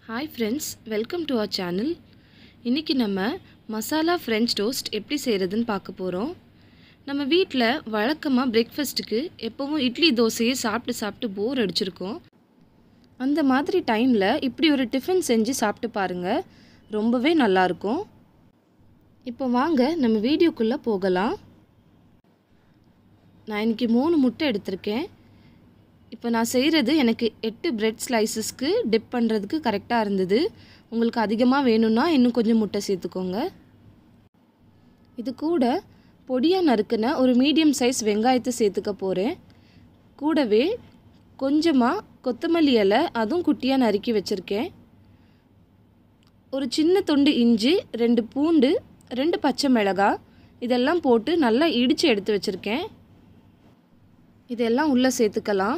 hi friends welcome to our channel இன்றைக்கி நம்ம masala French toast எப்படி செய்கிறதுன்னு பார்க்க போகிறோம் நம்ம வீட்டில் வழக்கமாக பிரேக்ஃபாஸ்ட்டுக்கு எப்போவும் இட்லி தோசையை சாப்பிட்டு சாப்பிட்டு போர் அடிச்சிருக்கோம் அந்த மாதிரி டைமில் இப்படி ஒரு டிஃபன் செஞ்சு சாப்பிட்டு பாருங்கள் ரொம்பவே நல்லாயிருக்கும் இப்போ வாங்க நம்ம வீடியோக்குள்ளே போகலாம் நான் இன்றைக்கி மூணு முட்டை எடுத்திருக்கேன் இப்போ நான் செய்கிறது எனக்கு எட்டு பிரெட் ஸ்லைசஸ்க்கு டிப் பண்ணுறதுக்கு கரெக்டாக இருந்தது உங்களுக்கு அதிகமாக வேணும்னா இன்னும் கொஞ்சம் முட்டை சேர்த்துக்கோங்க இது கூட பொடியாக நறுக்கின ஒரு மீடியம் சைஸ் வெங்காயத்தை சேர்த்துக்க போகிறேன் கூடவே கொஞ்சமாக கொத்தமல்லி இலை அதுவும் குட்டியாக நறுக்கி வச்சுருக்கேன் ஒரு சின்ன துண்டு இஞ்சி ரெண்டு பூண்டு ரெண்டு பச்சை மிளகாய் இதெல்லாம் போட்டு நல்லா இடித்து எடுத்து வச்சுருக்கேன் இதெல்லாம் உள்ளே சேர்த்துக்கலாம்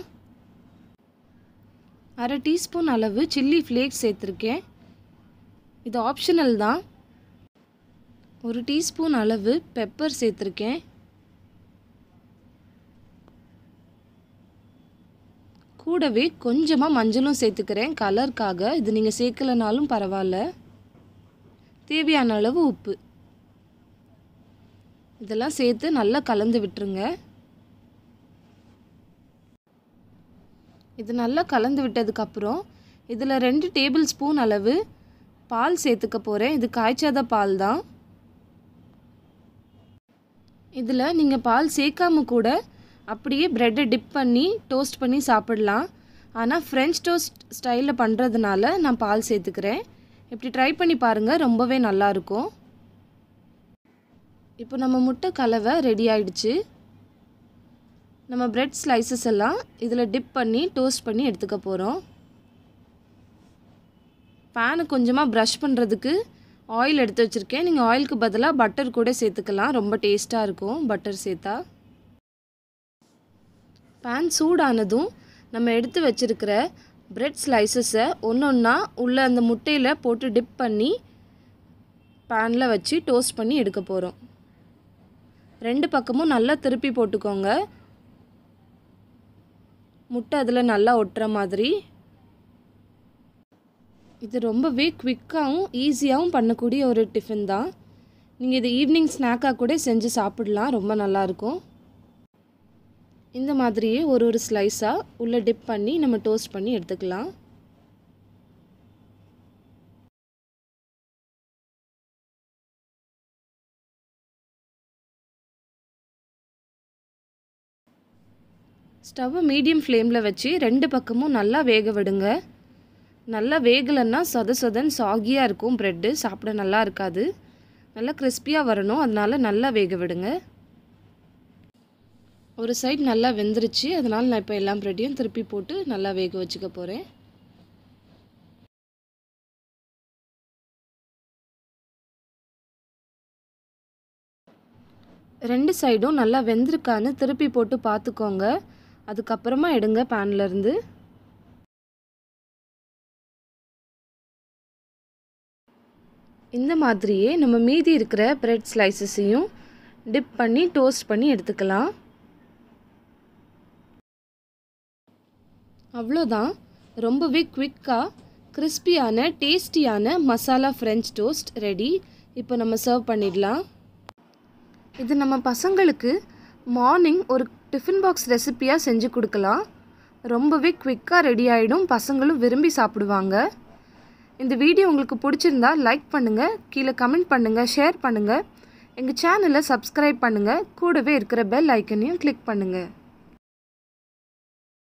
அரை டீஸ்பூன் அளவு சில்லி ஃப்ளேக்ஸ் சேர்த்துருக்கேன் இது ஆப்ஷனல் தான் ஒரு டீஸ்பூன் அளவு பெப்பர் சேர்த்துருக்கேன் கூடவே கொஞ்சமாக மஞ்சளும் சேர்த்துக்கிறேன் கலருக்காக இது நீங்கள் சேர்க்கலனாலும் பரவாயில்ல தேவையான அளவு உப்பு இதெல்லாம் சேர்த்து நல்லா கலந்து விட்டுருங்க இது நல்லா கலந்து விட்டதுக்கப்புறம் இதில் ரெண்டு டேபிள் ஸ்பூன் அளவு பால் சேர்த்துக்க போகிறேன் இது காய்ச்சாத பால் தான் இதில் நீங்கள் பால் சேர்க்காம கூட அப்படியே ப்ரெட்டை டிப் பண்ணி டோஸ்ட் பண்ணி சாப்பிடலாம் ஆனால் ஃப்ரெஞ்ச் டோஸ்ட் ஸ்டைலில் பண்ணுறதுனால நான் பால் சேர்த்துக்கிறேன் இப்படி ட்ரை பண்ணி பாருங்கள் ரொம்பவே நல்லாயிருக்கும் இப்போ நம்ம முட்டை கலவை ரெடி ஆயிடுச்சு நம்ம பிரெட் ஸ்லைசஸ் எல்லாம் இதில் டிப் பண்ணி டோஸ்ட் பண்ணி எடுத்துக்க போகிறோம் பேனை கொஞ்சமாக ப்ரஷ் பண்ணுறதுக்கு ஆயில் எடுத்து வச்சுருக்கேன் நீங்கள் ஆயிலுக்கு பதிலாக பட்டர் கூட சேர்த்துக்கலாம் ரொம்ப டேஸ்ட்டாக இருக்கும் பட்டர் சேர்த்தா பேன் சூடானதும் நம்ம எடுத்து வச்சுருக்கிற பிரெட் ஸ்லைசஸை ஒன்று ஒன்றா உள்ளே அந்த முட்டையில் போட்டு டிப் பண்ணி பேனில் வச்சு டோஸ்ட் பண்ணி எடுக்க போகிறோம் ரெண்டு பக்கமும் நல்லா திருப்பி போட்டுக்கோங்க முட்டை அதில் நல்லா ஒட்டுற மாதிரி இது ரொம்பவே குவிக்காகவும் ஈஸியாகவும் பண்ணக்கூடிய ஒரு டிஃபன் தான் நீங்கள் இது ஈவினிங் ஸ்நாக்காக கூட செஞ்சு சாப்பிடலாம் ரொம்ப நல்லாயிருக்கும் இந்த மாதிரியே ஒரு ஒரு ஸ்லைஸாக உள்ளே டிப் பண்ணி நம்ம டோஸ்ட் பண்ணி எடுத்துக்கலாம் ஸ்டவ்வை மீடியம் ஃப்ளேமில் வச்சு ரெண்டு பக்கமும் நல்லா வேக விடுங்க நல்லா வேகலைன்னா சொத சொதன் சாகியாக இருக்கும் ப்ரெட்டு சாப்பிட நல்லா இருக்காது நல்லா கிறிஸ்பியாக வரணும் அதனால் நல்லா வேக விடுங்க ஒரு சைடு நல்லா வெந்துருச்சு அதனால் நான் இப்போ எல்லா ப்ரெட்டையும் திருப்பி போட்டு நல்லா வேக வச்சுக்க போகிறேன் ரெண்டு சைடும் நல்லா வெந்திருக்கான்னு திருப்பி போட்டு பார்த்துக்கோங்க அதுக்கப்புறமா எடுங்க பேன்லேருந்து இந்த மாதிரியே நம்ம மீதி இருக்கிற ப்ரெட் ஸ்லைசஸையும் டிப் பண்ணி டோஸ்ட் பண்ணி எடுத்துக்கலாம் அவ்வளோதான் ரொம்பவே குவிக்காக கிறிஸ்பியான டேஸ்டியான மசாலா ஃப்ரெஞ்ச் டோஸ்ட் ரெடி இப்போ நம்ம சர்வ் பண்ணிடலாம் இது நம்ம பசங்களுக்கு மார்னிங் ஒரு டிஃபன் பாக்ஸ் ரெசிப்பியாக செஞ்சு கொடுக்கலாம் ரொம்பவே குவிக்காக ரெடி ஆகிடும் பசங்களும் விரும்பி சாப்பிடுவாங்க இந்த வீடியோ உங்களுக்கு பிடிச்சிருந்தா லைக் பண்ணுங்கள் கீழே கமெண்ட் பண்ணுங்கள் ஷேர் பண்ணுங்கள் எங்கள் சேனலை சப்ஸ்கிரைப் பண்ணுங்கள் கூடவே இருக்கிற பெல் ஐக்கனையும் கிளிக் பண்ணுங்கள்